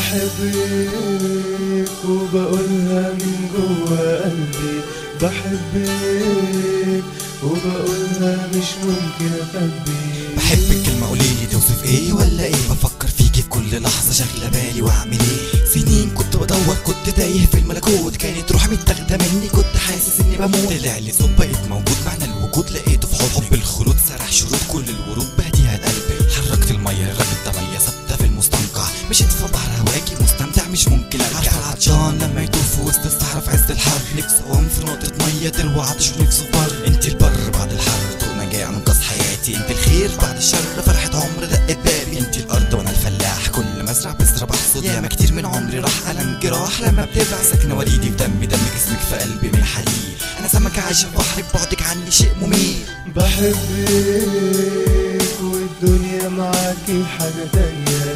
بحبك وبقولها من جوا قلبي بحبك وبقولها مش ممكن اخبي بحب الكلمة قوليلي توصف ايه ولا ايه بفكر فيكي في كل لحظة شاغلة بالي واعمل ايه سنين كنت بدور كنت تايه في الملكوت كانت روحي متاخدة مني كنت حاسس اني بموت طلع لي صوت بقيت موجود معنى الوجود لقيته في حب حب الخلود سرح شروط كل الورود بهديها القلب حركت المية ركبت مية ثابتة في المستنقع مشيت في بحر هواكي مستمتع مش ممكن ارجع العطشان لما يطوف في وسط الصحراء في عز الحر نفسي اقوم في نقطة مية تروى عطش ونفسي في بر انت البر بعد الحر طول ما جاي انقذ حياتي انت الخير بعد الشر فرحة عمر دقت بابي انت الارض وانا الفلاح كل ما ازرع بذرة بحصد ياما كتير من عمري راح الم جراح لما بتبع ساكنة وريدي في دمي دم جسمك في قلبي من حليب انا سمكة عايشة في بحر بعدك عني شيء مميت بحبك والدنيا معاكي حاجة تانية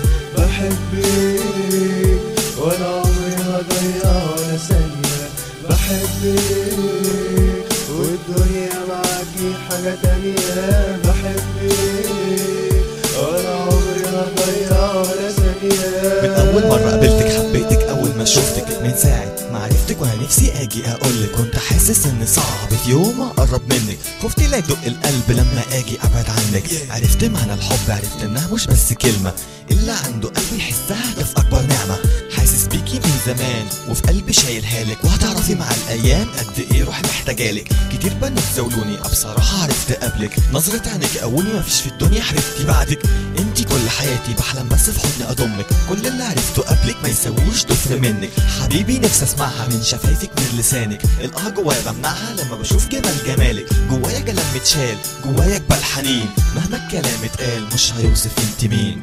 بحبك ولا عمري هضيع ولا ثانية بحبك والدنيا معاكي حاجة تانية بحبك ولا عمري هضيع ولا ثانية من اول مرة قابلتك حبيتك اول ما شفتك من ساعة ما عرفتك وانا نفسي اجي اقولك كنت حاسس ان صعب في يوم اقرب منك خفت لا يدق القلب لما اجي ابعد عنك عرفت معنى الحب عرفت انها مش بس كلمة اللي عنده قلب يحسها ده في اكبر نعمة حاسس بيكي من زمان وفي قلبي شايلها لك وهتعرفي مع الايام قد ايه روحي محتاجالك كتير بنات زولوني بصراحة عرفت قبلك نظرة عينك قووني مفيش في الدنيا حبيبتي بعدك انتي كل حياتي بحلم بس في حضني اضمك كل اللي عرفته قبلك ما يسويش ضفر منك حبيبي نفسي اسمعها من شفايفك من لسانك الاه جوايا بمنعها لما بشوف جمال جمالك جوايا كلام متشال جوايا جبال حنين مهما الكلام اتقال مش هيوصف انت مين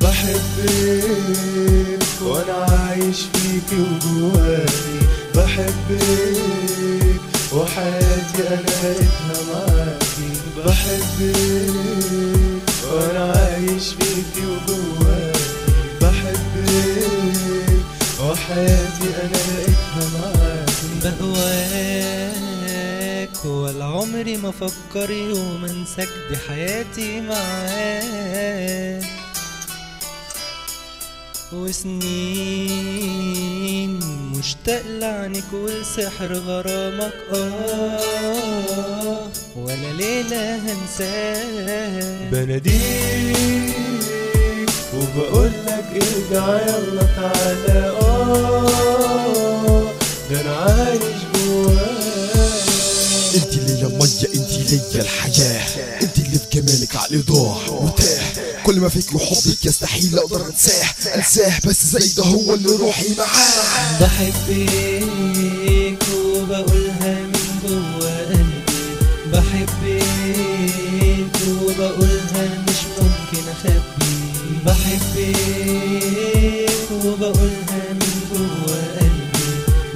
بحبك وانا عايش فيكي وجواني بحبك وحياتي انا لقيتها معاكي بحبك وانا عايش فيكي وجواني بحبك وحياتي انا لقيتها معاكي بهواك ولا عمري ما فكر يوم انساك دي حياتي معاك وسنين مشتاق لعنك ولسحر غرامك اه ولا ليلة هنساك بناديك وبقول لك ارجع يلا تعالى اه ده انا عايش جواك انت اللي مية انت ليا الحياة انت اللي في جمالك عقلي ضاع وتاه كل ما فيك وحبك يستحيل اقدر انساه انساه بس زي ده هو اللي روحي معاه بحبك وبقولها من جوا قلبي بحبك وبقولها مش ممكن اخبي بحبك وبقولها من جوا قلبي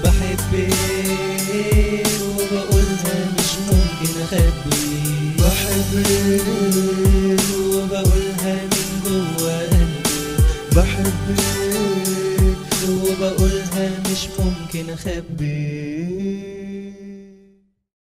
بحبك وبقولها مش ممكن اخبي بحبك وبقولها من جوا قلبي بحبك وبقولها مش ممكن اخبي